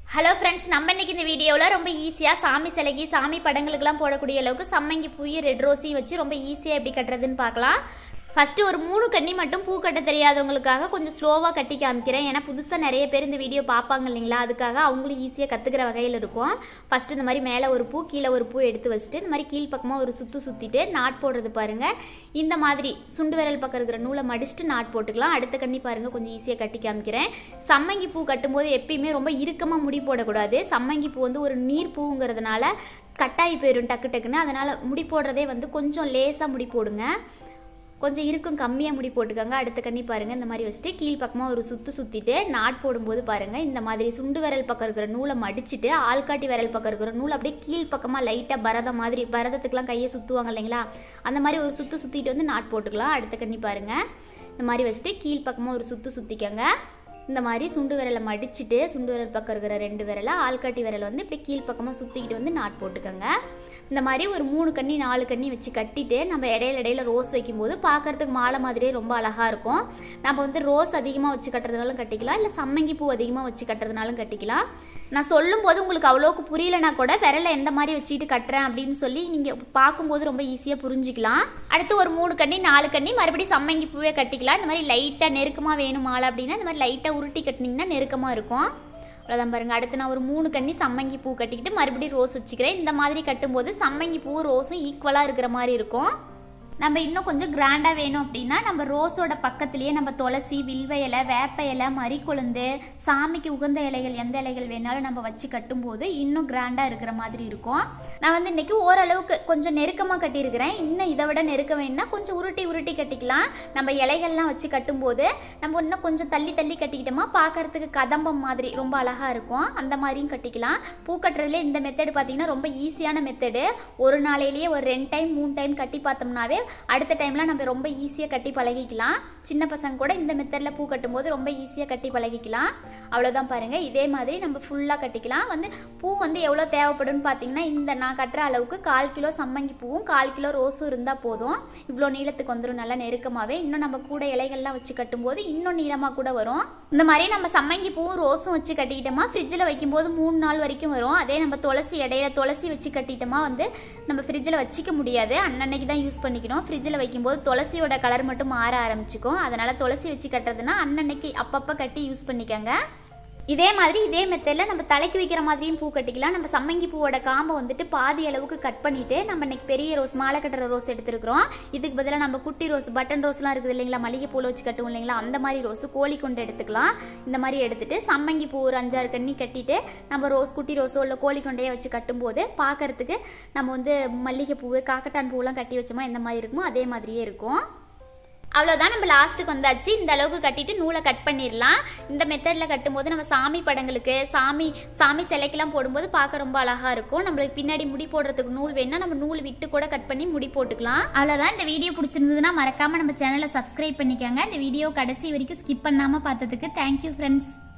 hello friends நம்ம இன்னைக்கு இந்த வீடியோவில் ரொம்ப ஈஸியாக சாமி சிலைக்கு சாமி படங்களுக்கெல்லாம் போடக்கூடிய அளவுக்கு சம்மங்கி பூயும் ரெட் ரோஸையும் வச்சு ரொம்ப ஈஸியாக எப்படி கட்டுறதுன்னு பார்க்கலாம் ஃபஸ்ட்டு ஒரு மூணு கண்ணி மட்டும் பூ கட்ட தெரியாதவங்களுக்காக கொஞ்சம் ஸ்லோவாக கட்டி காமிக்கிறேன் ஏன்னா புதுசாக நிறைய பேர் இந்த வீடியோ பார்ப்பாங்க இல்லைங்களா அதுக்காக அவங்களும் ஈஸியாக கற்றுக்கிற வகையில் இருக்கும் ஃபஸ்ட்டு இந்த மாதிரி மேலே ஒரு பூ கீழே ஒரு பூ எடுத்து வச்சுட்டு இந்த மாதிரி கீழ்ப்பக்கமாக ஒரு சுற்று சுற்றிட்டு நாட் போடுறது பாருங்கள் இந்த மாதிரி சுண்டு விரல் பக்கம் இருக்கிற நூலை மடிச்சுட்டு நாட் போட்டுக்கலாம் அடுத்த கண்ணி பாருங்கள் கொஞ்சம் ஈஸியாக கட்டி காமிக்கிறேன் சம்மங்கி பூ கட்டும்போது எப்பயுமே ரொம்ப இறுக்கமாக முடி போடக்கூடாது சம்மங்கி பூ வந்து ஒரு நீர் பூங்கிறதுனால கட்டாயி போயிடும் டக்கு டக்குன்னு அதனால் முடி போடுறதே வந்து கொஞ்சம் லேசாக முடி போடுங்க கொஞ்சம் இருக்கும் கம்மியாக முடி போட்டுக்கோங்க அடுத்த கண்ணி பாருங்கள் இந்த மாதிரி வச்சுட்டு கீழ் பக்கமாக ஒரு சுற்று சுற்றிட்டு நாட் போடும்போது பாருங்கள் இந்த மாதிரி சுண்டு விரல் பக்கம் இருக்கிற நூலை மடிச்சுட்டு ஆள்காட்டி விரல் பக்கம் இருக்கிற நூல் அப்படியே கீழ் பக்கமாக லைட்டாக பரதம் மாதிரி பரதத்துக்குலாம் கையை சுற்றுவாங்க இல்லைங்களா அந்த மாதிரி ஒரு சுற்று சுற்றிட்டு வந்து நாட் போட்டுக்கலாம் அடுத்த கண்ணி பாருங்கள் இந்த மாதிரி வச்சுட்டு கீழ் பக்கமாக ஒரு சுற்று சுற்றிக்கோங்க இந்த மாதிரி சுண்டு விரலை மடிச்சுட்டு சுண்டு விரல் பக்கம் இருக்கிற ரெண்டு விரலை ஆள்காட்டி விரல் வந்து இப்படி கீழ் பக்கமாக சுற்றிக்கிட்டு வந்து நாட் போட்டுக்கோங்க இந்த மாதிரி ஒரு மூணு கண்ணி நாலு கண்ணி வச்சு கட்டிட்டு நம்ம இடையில இடையில ரோஸ் வைக்கும்போது பார்க்கறதுக்கு மாலை மாதிரியே ரொம்ப அழகாக இருக்கும் நம்ம வந்து ரோஸ் அதிகமாக வச்சு கட்டுறதுனாலும் கட்டிக்கலாம் இல்லை சம்மங்கி பூ அதிகமாக வச்சு கட்டுறதுனாலும் கட்டிக்கலாம் நான் சொல்லும்போது உங்களுக்கு அவ்வளோக்கு புரியலனா கூட விரலை எந்த மாதிரி வச்சுட்டு கட்டுறேன் அப்படின்னு சொல்லி நீங்கள் பார்க்கும்போது ரொம்ப ஈஸியாக புரிஞ்சிக்கலாம் அடுத்து ஒரு மூணு கண்ணி நாலு கண்ணி மறுபடியும் சம்மங்கி பூவே கட்டிக்கலாம் இந்த மாதிரி லைட்டாக நெருக்கமாக வேணும் மாலை அப்படின்னா இந்த மாதிரி லைட்டாக உருட்டி கட்டினீங்கன்னா நெருக்கமாக இருக்கும் அவ்வளோதான் பாருங்க அடுத்து நான் ஒரு மூணு கண்ணி சம்மங்கி பூ கட்டிக்கிட்டு மறுபடியும் ரோஸ் வச்சுக்கிறேன் இந்த மாதிரி கட்டும்போது சம்மங்கி பூ ரோஸும் ஈக்குவலாக இருக்கிற மாதிரி இருக்கும் நம்ம இன்னும் கொஞ்சம் கிராண்டாக வேணும் அப்படின்னா நம்ம ரோஸோட பக்கத்துலேயே நம்ம துளசி வில்வ இலை வேப்ப இலை மறிக்கொழுந்து சாமிக்கு உகந்த இலைகள் எந்த இலைகள் வேணாலும் நம்ம வச்சு கட்டும்போது இன்னும் கிராண்டாக இருக்கிற மாதிரி இருக்கும் நான் வந்து இன்னைக்கு ஓரளவுக்கு கொஞ்சம் நெருக்கமாக கட்டியிருக்கிறேன் இன்னும் இதை விட நெருக்க வேணும்னா கொஞ்சம் உருட்டி உருட்டி கட்டிக்கலாம் நம்ம இலைகள்லாம் வச்சு கட்டும்போது நம்ம இன்னும் கொஞ்சம் தள்ளி தள்ளி கட்டிக்கிட்டோமா பார்க்கறதுக்கு கதம்பம் மாதிரி ரொம்ப அழகாக இருக்கும் அந்த மாதிரியும் கட்டிக்கலாம் பூ கட்டுறதுல இந்த மெத்தடு பார்த்தீங்கன்னா ரொம்ப ஈஸியான மெத்தடு ஒரு நாளையிலேயே ஒரு ரெண்டு டைம் மூணு டைம் கட்டி பார்த்தோம்னாவே அடுத்த டைம்லாம் நம்ம ரொம்ப ஈஸியாக கட்டி பழகிக்கலாம் சின்ன பசங்க கூட இந்த மெத்தடில் பூ கட்டும்போது ரொம்ப ஈஸியாக கட்டி பழகிக்கலாம் அவ்வளோதான் பாருங்கள் இதே மாதிரி நம்ம ஃபுல்லாக கட்டிக்கலாம் வந்து பூ வந்து எவ்வளோ தேவைப்படும்னு பார்த்தீங்கன்னா இந்த நான் கட்டுற அளவுக்கு கால் கிலோ சம்மங்கி பூவும் கால் கிலோ ரோஸும் இருந்தால் போதும் இவ்வளோ நீளத்துக்கு வந்துடும் நல்லா நெருக்கமாகவே இன்னும் நம்ம கூட இலைகள்லாம் வச்சு கட்டும்போது இன்னும் நீளமாக கூட வரும் இந்த மாதிரி நம்ம சம்மங்கி பூவும் ரோஸும் வச்சு கட்டிக்கிட்டோமா ஃப்ரிட்ஜில் வைக்கும்போது மூணு நாள் வரைக்கும் வரும் அதே நம்ம துளசி இடையில துளசி வச்சு கட்டிட்டோமா வந்து நம்ம ஃப்ரிட்ஜில் வச்சிக்க முடியாது அன்னன்னைக்கு தான் யூஸ் பண்ணிக்கணும் ஃப்ரிட்ஜில் வைக்கும்போது துளசியோட கலர் மட்டும் மாற ஆரம்பிச்சுக்கும் அதனால துளசி வச்சு கட்டுறதுனா அன்னன்னைக்கு அப்பப்போ கட்டி யூஸ் பண்ணிக்கோங்க இதே மாதிரி இதே மெத்தடில் நம்ம தலைக்கு வைக்கிற மாதிரியும் பூ கட்டிக்கலாம் நம்ம சம்மங்கி பூவோட காம்பை வந்துட்டு பாதி அளவுக்கு கட் பண்ணிட்டு நம்ம இன்னைக்கு பெரிய ரோஸ் மாலை கட்டுற ரோஸ் எடுத்துருக்கிறோம் இதுக்கு பதிலாக நம்ம குட்டி ரோஸ் பட்டன் ரோஸ்லாம் இருக்குது இல்லைங்களா மல்லிகை பூவில் வச்சு கட்டுவோம் இல்லைங்களா அந்த மாதிரி ரோஸ் கோழி கொண்டு எடுத்துக்கலாம் இந்த மாதிரி எடுத்துட்டு சம்மங்கி பூ ஒரு அஞ்சாறு கண்ணி கட்டிட்டு நம்ம ரோஸ் குட்டி ரோஸோ இல்லை கோழி கொண்டையோ வச்சு கட்டும்போது பார்க்கறதுக்கு நம்ம வந்து மல்லிகை பூ காக்கட்டான் பூவெல்லாம் கட்டி வச்சோமா எந்த மாதிரி இருக்குமோ அதே மாதிரியே இருக்கும் அவ்வளோதான் நம்ம லாஸ்ட்டுக்கு வந்தாச்சு இந்த அளவுக்கு கட்டிட்டு நூலை கட் பண்ணிடலாம் இந்த மெத்தடில் கட்டும்போது நம்ம சாமி படங்களுக்கு சாமி சாமி சிலைக்கெல்லாம் போடும்போது பார்க்க ரொம்ப அழகாக இருக்கும் நம்மளுக்கு பின்னாடி முடி போடுறதுக்கு நூல் வேணால் நம்ம நூல் விட்டு கூட கட் பண்ணி முடி போட்டுக்கலாம் அவ்வளோதான் இந்த வீடியோ பிடிச்சிருந்ததுன்னா மறக்காமல் நம்ம சேனலை சப்ஸ்கிரைப் பண்ணிக்கோங்க இந்த வீடியோ கடைசி வரைக்கும் ஸ்கிப் பண்ணாமல் பார்த்ததுக்கு தேங்க்யூ ஃப்ரெண்ட்ஸ்